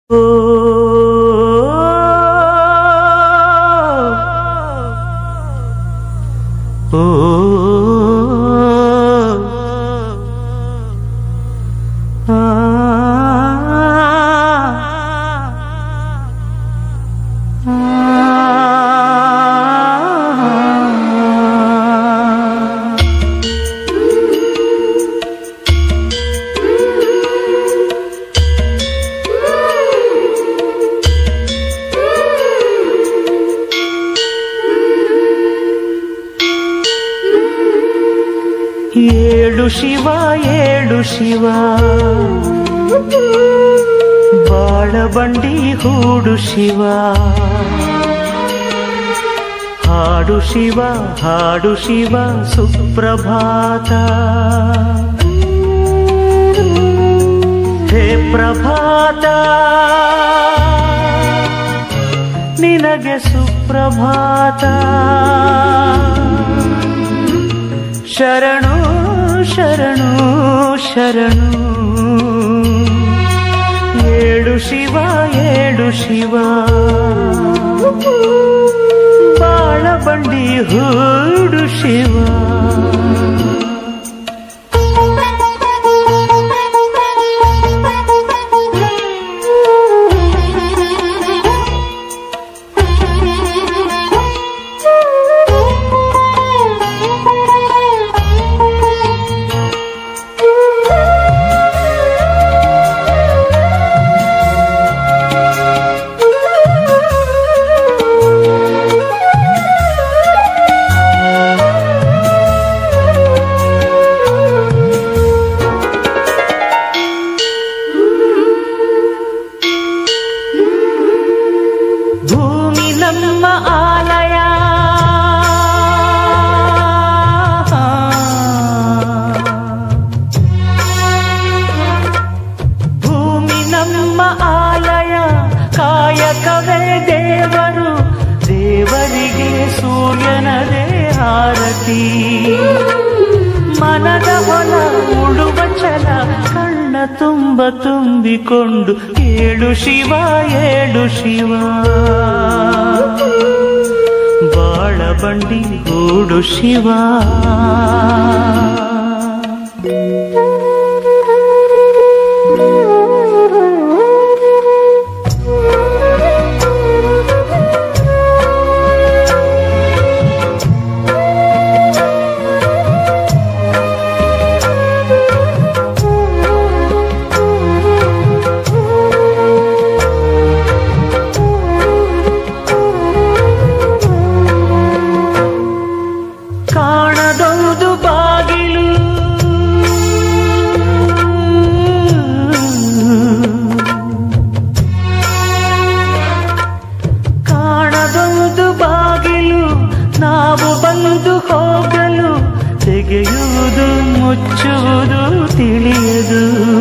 ಏಳು ಶಿವ ಏಳು ಶಿವ ಬಾಳಬಂಡಿ ಹೂಡು ಶಿವ ಹಾಡು ಶಿವ ಹಾಡು ಶಿವ ಸುಪ್ರಭಾತ ಹೇ ಪ್ರಭಾತ ನಿನಗೆ ಸುಪ್ರಭಾತ ಶರಣು ಶರಣು ಶರಣು ಏಳು ಶಿವ ಏಳು ಶಿವ ಬಾಳಬಂಡಿ ಹೂಡು ಶಿವ ಭೂಮಿ ನಮ್ಮ ಆಲಯ ಭೂಮಿ ನಮ್ಮ ಆಲಯ ಕಾಯಕವೇ ದೇವರು ದೇವರಿಗೆ ಸೂರ್ಯನದೇ ಆರತಿ ಮನದ ಹೊಲ ಉಳುವ ಛಲ ಕಣ್ಣ ತುಂಬ ತುಂಬಿಕೊಂಡು ಏಳು ಶಿವ ಏಳು ಶಿವ ಬಾಳ ಬಂಡಿ ಗೂಡು ಶಿವ ಕಾಣದೊಂದು ಬಾಗಿಲು ಕಾಣದೊಂದು ಬಾಗಿಲು ನಾವು ಬಂದು ಹೋಗಲು ತೆಗೆಯುವುದು ಮುಚ್ಚುವುದು ತಿಳಿಯದು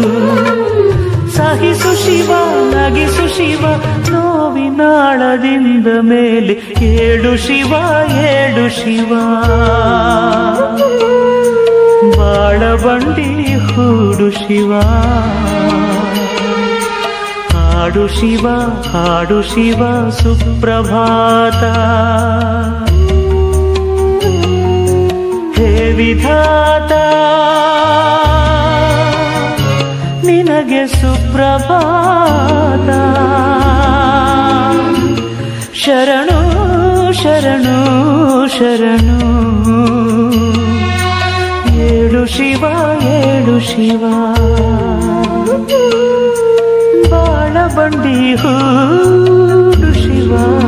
ಸಹಿಸು ಶಿವ ನಗಿಸು ಶಿವ ನೋವಿನಾಳದಿಂದ ಮೇಲೆ ಏಳು ಶಿವ ಏಳು ಶಿವ ಬಾಳಬಂಡಿ ಹೂಡು ಶಿವ ಹಾಡು ಶಿವ ಹಾಡು ಶಿವ ಸುಪ್ರಭಾತ ಹೇ ವಿಧಾತ ನಿನಗೆ ಸುಪ್ರಭಾತ ಶರಣು ಶರಣು ಶರಣು ಏಳು ಶಿವ ಏಳು ಶಿವ ಬಾಳ ಬಂಡಿ ಹೂಡು ಶಿವ